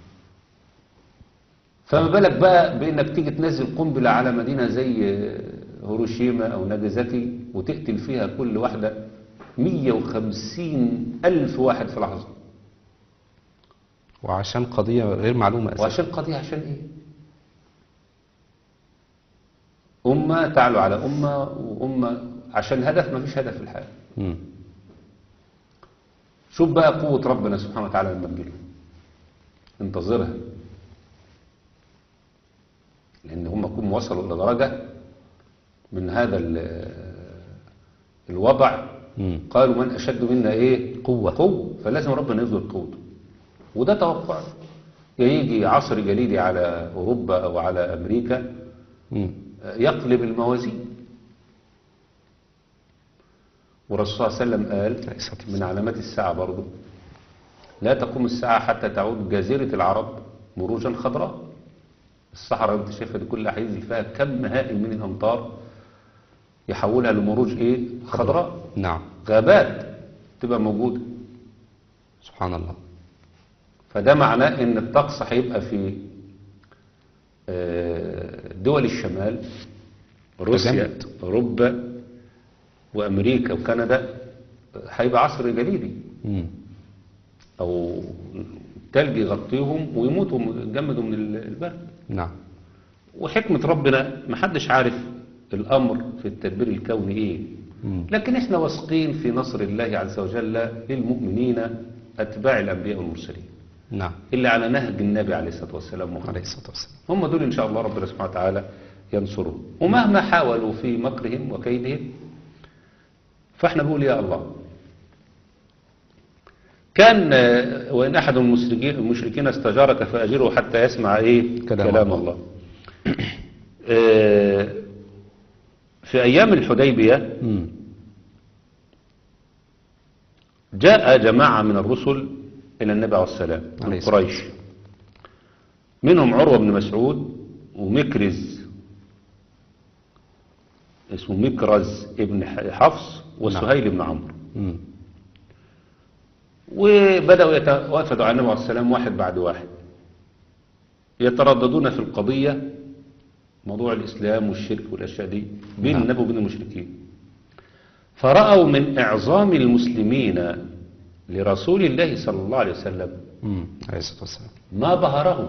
فما بالك بقى بانك تيجي تنزل قنبله على مدينه زي هيروشيما او ناجازاكي وتقتل فيها كل واحده 150 الف واحد في لحظه وعشان قضية غير معلومة أساسا وعشان قضيه عشان ايه امه تعلو على امه وامه عشان هدف ما فيش هدف في الحياه مم. شوف بقى قوه ربنا سبحانه وتعالى لما تجيله انتظرها لان هم كهم وصلوا الى درجه من هذا ال- الوضع مم. قالوا من أشد منا إيه قوة. قوة فلازم ربنا يظهر قوته وده توقع يا يجي عصر جليدي على أوروبا أو على أمريكا مم. يقلب الموازين والرسول صلى الله عليه وسلم قال عليه الصلاة من علامات الساعة برضو لا تقوم الساعة حتى تعود جزيرة العرب مروجا خضراء الصحراء اللي انت شايفها دي كلها هينزل فيها كم هائل من الأمطار يحولها لمروج ايه خضراء نعم غابات تبقى موجودة سبحان الله فده معناه ان الطقس هيبقى في آه، دول الشمال روسيا تجمد. اوروبا وامريكا وكندا هيبقى عصر جليدي مم. او التلج يغطيهم ويموتوا يتجمدوا من البرد نعم وحكمة ربنا محدش عارف الامر في التدبير الكوني ايه مم. لكن احنا واثقين في نصر الله عز وجل للمؤمنين اتباع الانبياء والمرسلين نعم اللي على نهج النبي عليه الصلاه والسلام عليه محمد الصلاة والسلام هم دول ان شاء الله ربنا سبحانه وتعالى ينصرهم ومهما حاولوا في مكرهم وكيدهم فاحنا نقول يا الله كان آه، وان احد المشركين المشركين استجارك فاجره حتى يسمع ايه كلام كلام الله. الله آه، في ايام الحديبيه مم. جاء جماعة من الرسل إلى النبي عليه السلام من عليه الصلاة قريش منهم عروة بن مسعود ومكرز اسمه مكرز ابن ح- حفص وسهيل بن عمرو مم. وبدأوا يتوافدوا على النبي عليه السلام واحد بعد واحد يترددون في القضية موضوع الإسلام والشرك والأشياء دي بين نعم. النبي وبين المشركين فرأوا من إعظام المسلمين لرسول الله صلى الله عليه وسلم مم. عليه الصلاة والسلام ما بهرهم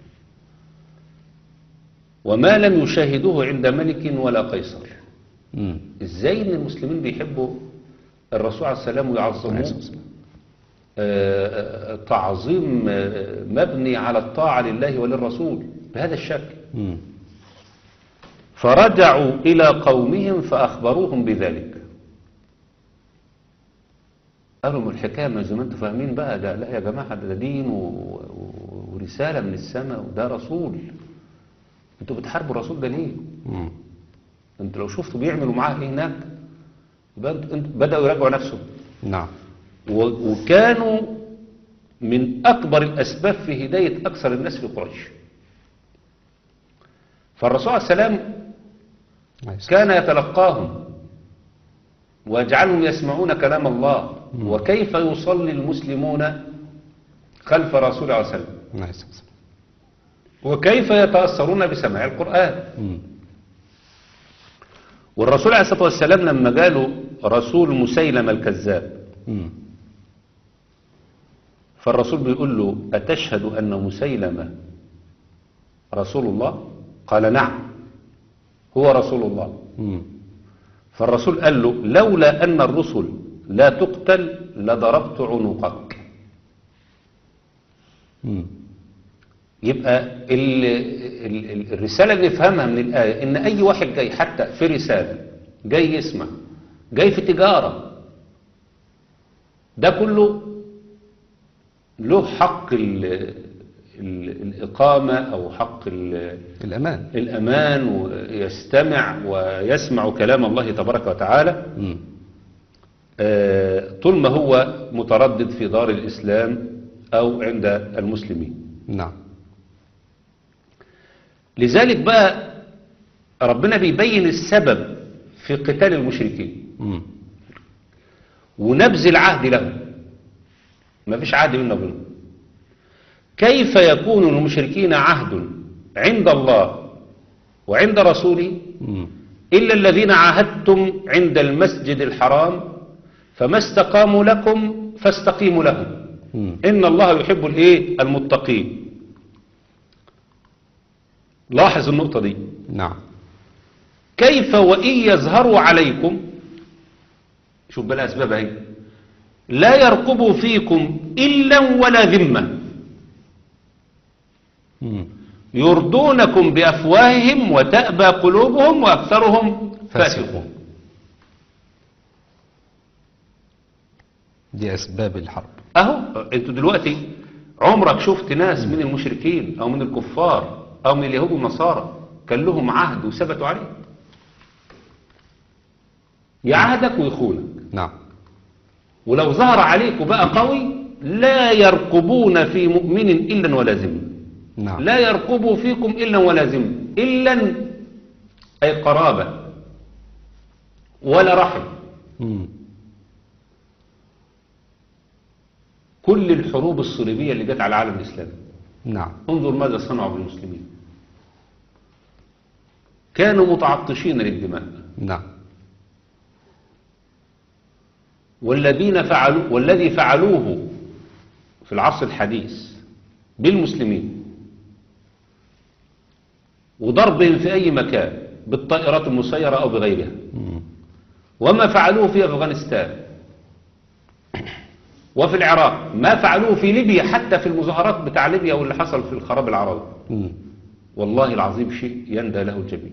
وما لم يشاهدوه عند ملك ولا قيصر مم. ازاي ان المسلمين بيحبوا الرسول عليه السلام عليه ويعظموه الصلاة والسلام آه، آه، تعظيم آه، مبني على الطاعة لله وللرسول بهذا الشكل مم. فرجعوا إلى قومهم فأخبروهم بذلك قالوا من الحكاية مش زي ما انتم فاهمين بقى ده لا يا جماعة ده دين و... و... ورسالة من السماء وده رسول انتوا بتحاربوا الرسول ده ليه؟ مم. انتوا لو شفتوا بيعملوا معاه ايه هناك يبقى انتوا انتوا بدأوا يراجعوا نفسهم نعم و- وكانوا من أكبر الأسباب في هداية أكثر الناس في قريش فالرسول عليه السلام عليه الصلاة كان يتلقاهم ويجعلهم يسمعون كلام الله وكيف يصلي المسلمون خلف رسول الله عليه وسلم عليه الصلاة والسلام وكيف يتأثرون بسماع القرآن مم. والرسول عليه الصلاة والسلام لما جاله رسول مسيلم الكذاب مم. فالرسول بيقول له أتشهد أن مسيلمة رسول الله قال نعم هو رسول الله مم. فالرسول قال له لولا أن الرسل لا تقتل لضربت عنقك مم. يبقى ال ال ال الرسالة اللي نفهمها من الآية إن أي واحد جاي حتى في رسالة جاي يسمع جاي في تجارة ده كله له حق ال ال الإقامة أو حق ال الأمان الأمان ويستمع ويسمع كلام الله تبارك وتعالى مم. آه، طول ما هو متردد في دار الإسلام أو عند المسلمين نعم لذلك بقى ربنا بيبين السبب في قتال المشركين مم. ونبذ العهد لهم ما فيش عهد بيننا وبينهم كيف يكون المشركين عهد عند الله وعند رسوله مم. إلا الذين عاهدتم عند المسجد الحرام فما استقاموا لكم فاستقيموا لهم مم. إن الله يحب الإيه المتقين لاحظ النقطة دي نعم كيف وإن يظهروا عليكم شوف بقى الأسباب اهي لا يرقبوا فيكم إلا ولا ذمة مم. يردونكم بأفواههم وتأبى قلوبهم وأكثرهم فاسقون فاسقون دي أسباب الحرب أهو أنتوا دلوقتي عمرك شفت ناس من المشركين أو من الكفار أو من اليهود والنصارى كان لهم عهد وثبتوا عليه يعهدك ويخونك نعم ولو ظهر عليك وبقى قوي لا يرقبون في مؤمن إلا ولا ذمة نعم لا يرقبوا فيكم إلا ولا ذمة إلا أي قرابة ولا رحم مم. كل الحروب الصليبية اللي جت على العالم الإسلامي نعم انظر ماذا صنعوا بالمسلمين كانوا متعطشين للدماء نعم والذين فعلوا والذي فعلوه في العصر الحديث بالمسلمين وضربهم في أي مكان بالطائرات المسيرة أو بغيرها مم. وما فعلوه في أفغانستان وفي العراق ما فعلوه في ليبيا حتى في المظاهرات بتاع ليبيا واللي حصل في الخراب العربي مم. والله العظيم شيء يندى له الجميع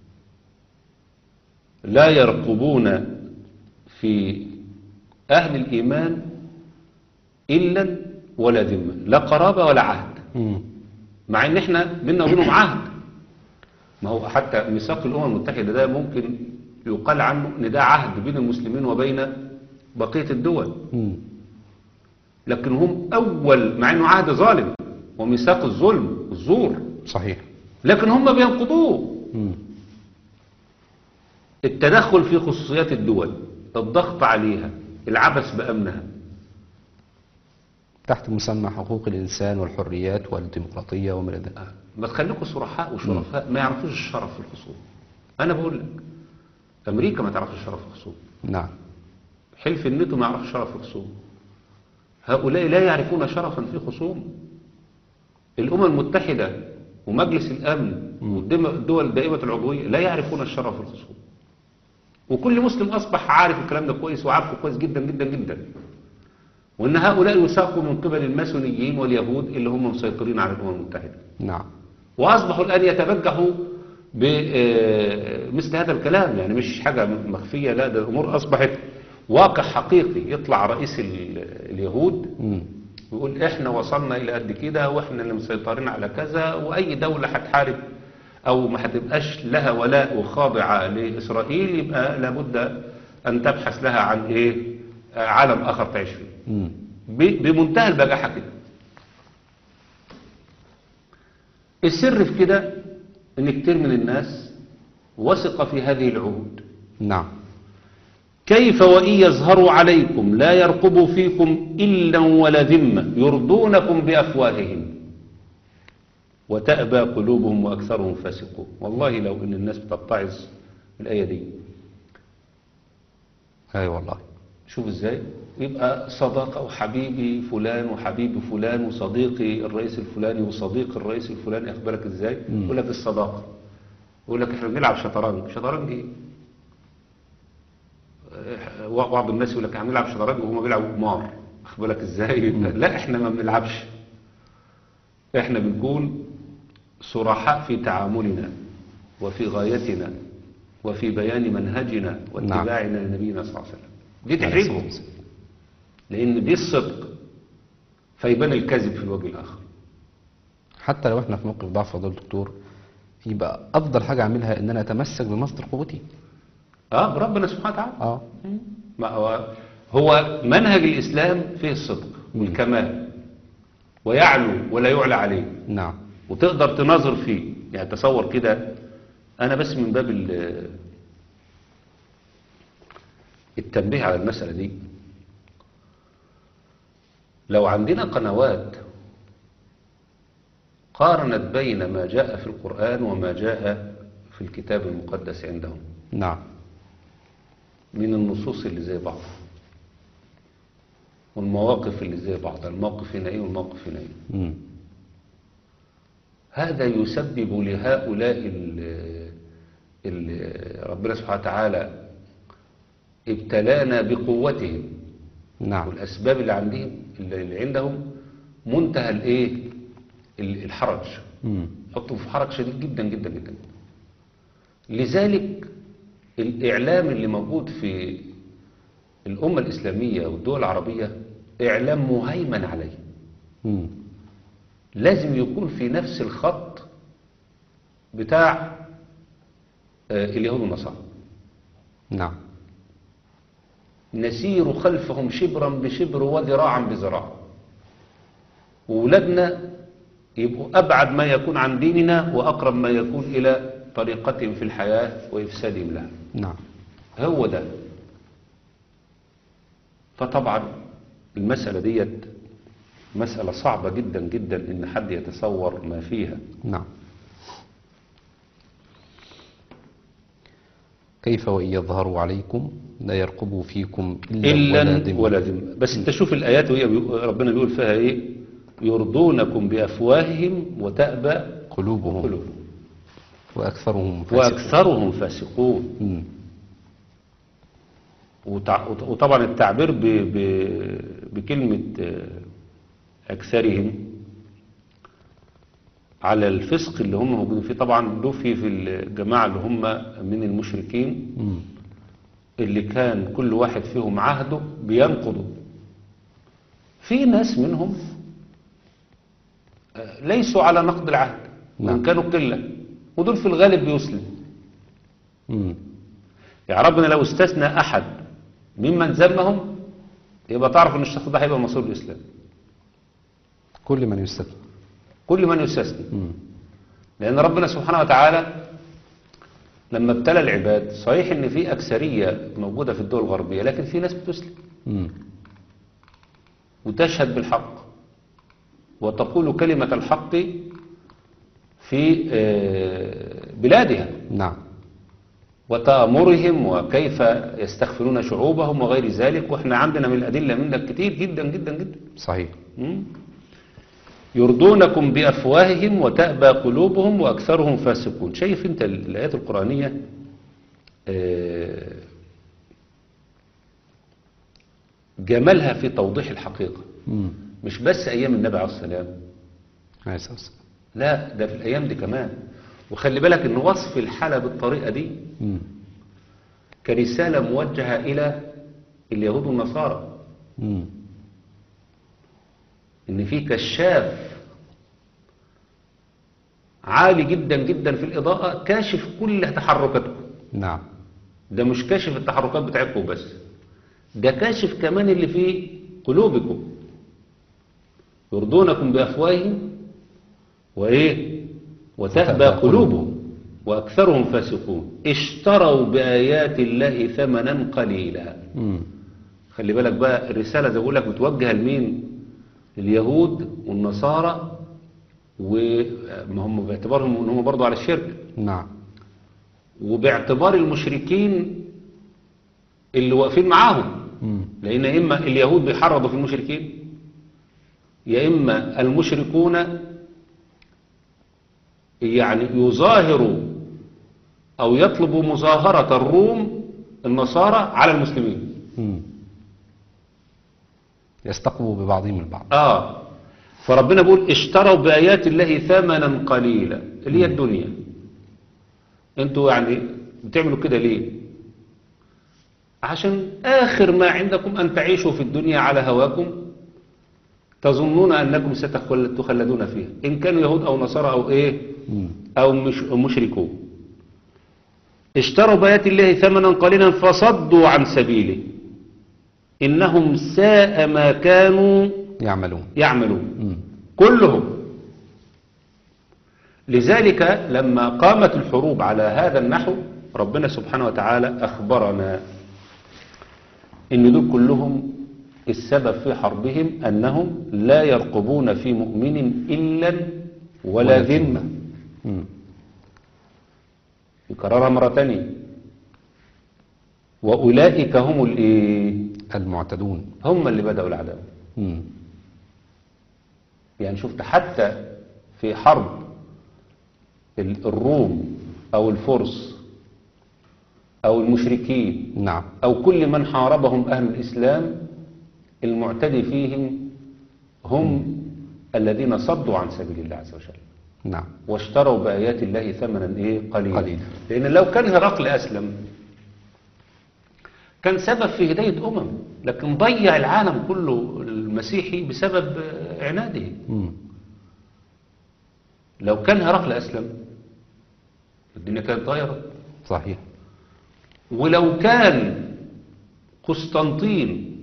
لا يرقبون في أهل الإيمان إلا ولا ذمة لا قرابة ولا عهد مم. مع ان احنا بينا وبينهم عهد ما هو حتى ميثاق الامم المتحده ده ممكن يقال عنه ان ده عهد بين المسلمين وبين بقيه الدول مم. لكن هم اول مع انه عهد ظالم وميثاق الظلم الزور صحيح لكن هم بينقضوه مم. التدخل في خصوصيات الدول الضغط عليها العبث بامنها تحت مسمى حقوق الإنسان والحريات والديمقراطية وما إلى ذلك ما تخليكم صرحاء وشرفاء ما يعرفوش الشرف في الخصوم انا بقول لك امريكا ما تعرفش الشرف في الخصوم نعم حلف الناتو ما يعرفش شرف الخصوم هؤلاء لا يعرفون شرفا في خصوم الأمم المتحدة ومجلس الأمن والدول الدائمة العضوية لا يعرفون الشرف في الخصوم وكل مسلم أصبح عارف الكلام ده كويس وعارفه كويس جدا جدا جدا وأن هؤلاء يساقوا من قبل الماسونيين واليهود اللي هم مسيطرين على الأمم المتحدة نعم وأصبحوا الآن يتبجحوا بمثل هذا الكلام يعني مش حاجة مخفية لا ده الأمور أصبحت واقع حقيقي يطلع رئيس ال- اليهود مم. ويقول احنا وصلنا الى قد كده واحنا اللي مسيطرين على كذا واي دولة هتحارب او ما هتبقاش لها ولاء وخاضعة لاسرائيل يبقى لابد ان تبحث لها عن ايه آه، عالم اخر تعيش فيه مم. ب- بمنتهى البجاحة كده السر في كده ان كتير من الناس وثق في هذه العهود نعم كيف وإن يظهروا عليكم لا يرقبوا فيكم إلا ولا ذمة يرضونكم بأفواههم وتأبى قلوبهم وأكثرهم فاسقون والله لو إن الناس بتتعظ الآية دي أي والله شوف إزاي يبقى صداقة وحبيبي فلان وحبيبي فلان وصديقي الرئيس الفلاني وصديق الرئيس الفلاني أخبرك إزاي مم. يقول لك الصداقة يقول لك إحنا بنلعب شطرنج شطرنج إيه آه، بعض الناس يقول لك احنا بنلعب شطرنج وهم بيلعبوا قمار واخد بالك ازاي لا احنا ما بنلعبش احنا بنكون صرحاء في تعاملنا وفي غايتنا وفي بيان منهجنا واتباعنا لنبينا صلى الله عليه وسلم دي تحرجهم لان دي الصدق فيبان الكذب في الوجه الاخر حتى لو احنا في موقف ضعف فضل الدكتور يبقى أفضل حاجة أعملها إن أنا أتمسك بمصدر قوتي اه بربنا سبحانه وتعالى اه ما هو هو منهج الاسلام فيه الصدق والكمال ويعلو ولا يعلى عليه نعم وتقدر تناظر فيه يعني تصور كده أنا بس من باب ال- التنبيه على المسألة دي لو عندنا قنوات قارنت بين ما جاء في القرآن وما جاء في الكتاب المقدس عندهم نعم من النصوص اللي زي بعض والمواقف اللي زي بعض الموقف هنا ايه والموقف هنا ايه مم. هذا يسبب لهؤلاء ال ال ربنا سبحانه وتعالى ابتلانا بقوتهم نعم والأسباب اللي عندهم اللي عندهم منتهى الايه ال- الحرج مم. حطهم في حرج شديد جدا جدا جدا لذلك الإعلام اللي موجود في الأمة الإسلامية والدول العربية إعلام مهيمن عليه مم. لازم يكون في نفس الخط بتاع آه، اليهود والنصارى نعم نسير خلفهم شبرا بشبر وذراعا بذراع وولادنا يبقوا أبعد ما يكون عن ديننا وأقرب ما يكون إلى طريقتهم في الحياة وإفسادهم لها نعم هو ده فطبعا المسألة ديت مسألة صعبة جدا جدا إن حد يتصور ما فيها نعم كيف وإن يظهروا عليكم لا يرقبوا فيكم إلا, ولا إلا ذمة ولا ذمة بس انت شوف الآيات وهي بيقو- ربنا بيقول فيها إيه يرضونكم بأفواههم وتأبى قلوبهم قلوبهم وأكثرهم فاسقون وأكثرهم فاسقون مم. وتع- وط- وطبعا التعبير ب... ب... بكلمة آه، أكثرهم على الفسق اللي هم موجودين فيه طبعا له في في الجماعة اللي هم من المشركين مم. اللي كان كل واحد فيهم عهده بينقضه في ناس منهم آه، ليسوا على نقض العهد نعم. وإن كانوا قلة ودول في الغالب بيسلم مم. يعني ربنا لو استثنى أحد ممن ذمهم يبقى تعرف ان الشخص ده هيبقى مسؤول الإسلام كل من يستثنى كل من يستثنى مم. لأن ربنا سبحانه وتعالى لما ابتلى العباد صحيح ان في أكثرية موجودة في الدول الغربية لكن في ناس بتسلم مم. وتشهد بالحق وتقول كلمة الحق في آه، بلادها نعم وتأمرهم وكيف يستغفرون شعوبهم وغير ذلك واحنا عندنا من الأدلة من ده كتير جدا جدا جدا صحيح مم. يرضونكم بأفواههم وتأبى قلوبهم وأكثرهم فاسقون شايف انت ال- الآيات القرآنية آه، جمالها في توضيح الحقيقة مم. مش بس أيام النبي عليه السلام عليه الصلاة والسلام. لا ده في الأيام دي كمان وخلي بالك ان وصف الحالة بالطريقة دي مم. كرسالة موجهة إلى اليهود والنصارى مم. ان في كشاف عالي جدا جدا في الإضاءة كاشف كل تحركاتكم نعم ده مش كاشف التحركات بتاعتكم بس ده كاشف كمان اللي في قلوبكم يرضونكم بأفواههم وإيه وتأبى وتأبى قلوبهم وأكثرهم فاسقون اشتروا بآيات الله ثمنا قليلا مم. خلي بالك بقى الرسالة زي بقول لك متوجهة لمين اليهود والنصارى وما هم باعتبارهم ان هم برضو على الشرك نعم وباعتبار المشركين اللي واقفين معاهم مم. لان يا اما اليهود بيحرضوا في المشركين يا اما المشركون يعني يظاهروا او يطلبوا مظاهرة الروم النصارى على المسلمين مم. يستقبوا ببعضهم البعض اه فربنا بيقول اشتروا بآيات الله ثمنا قليلا اللي هي الدنيا انتوا يعني بتعملوا كده ليه عشان آخر ما عندكم أن تعيشوا في الدنيا على هواكم تظنون أنكم ستخلدون فيها إن كانوا يهود أو نصارى أو إيه مم. أو مش مشركون اشتروا بآيات الله ثمنا قليلا فصدوا عن سبيله إنهم ساء ما كانوا يعملون يعملون مم. كلهم لذلك لما قامت الحروب على هذا النحو ربنا سبحانه وتعالى أخبرنا إن دول كلهم السبب في حربهم أنهم لا يرقبون في مؤمن إلا ولا ولا ذمة مم. يكررها مرة تانية وأولئك هم الإيه؟ المعتدون هم اللي بدأوا العداوة مم. يعني شفت حتى في حرب ال- الروم أو الفرس أو المشركين نعم أو كل من حاربهم أهل الإسلام المعتدي فيهم هم الذين صدوا عن سبيل الله عز وجل نعم واشتروا بآيات الله ثمنا إيه قليلا قليلا. لأن لو كان هرقل أسلم كان سبب في هداية أمم لكن ضيع العالم كله المسيحي بسبب آه، عناده مم. لو كان هرقل أسلم الدنيا كانت اتغيرت صحيح ولو كان قسطنطين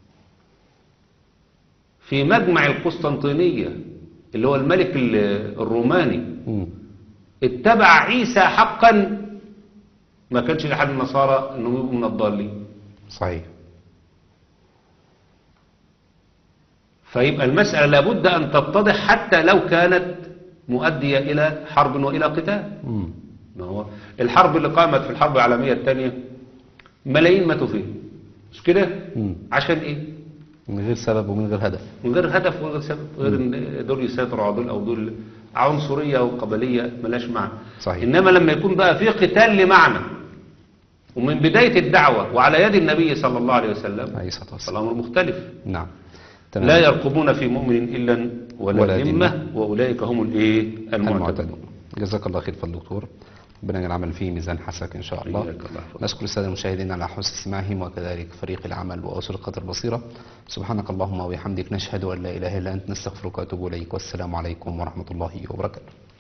في مجمع القسطنطينية اللي هو الملك ال- الروماني مم. اتبع عيسى حقا ما كانش لحد النصارى انهم يبقوا من الضالين صحيح فيبقى المسألة لابد أن تتضح حتى لو كانت مؤدية إلى حرب وإلى قتال مم. ما هو الحرب اللي قامت في الحرب العالمية الثانية ملايين ماتوا فيها مش كده مم. عشان ايه من غير سبب ومن غير هدف من غير هدف وغير سبب غير ان دول يسيطروا على دول او دول عنصريه او قبليه ملاش معنى صحيح. انما لما يكون بقى في قتال لمعنى ومن بدايه الدعوه وعلى يد النبي صلى الله عليه وسلم عليه الصلاة والسلام الامر مختلف نعم تمام لا يرقبون في مؤمن الا ولا, ولا ذمه ذمة. واولئك هم الايه المعتدون المعتدون جزاك الله خير فضل دكتور ربنا يجعل العمل فيه ميزان حسنك ان شاء الله إياك الله يحفظك. نشكر الساده المشاهدين على حسن استماعهم وكذلك فريق العمل واسر قدر البصيره سبحانك اللهم وبحمدك نشهد ان لا اله الا انت نستغفرك ونتوب اليك والسلام عليكم ورحمه الله وبركاته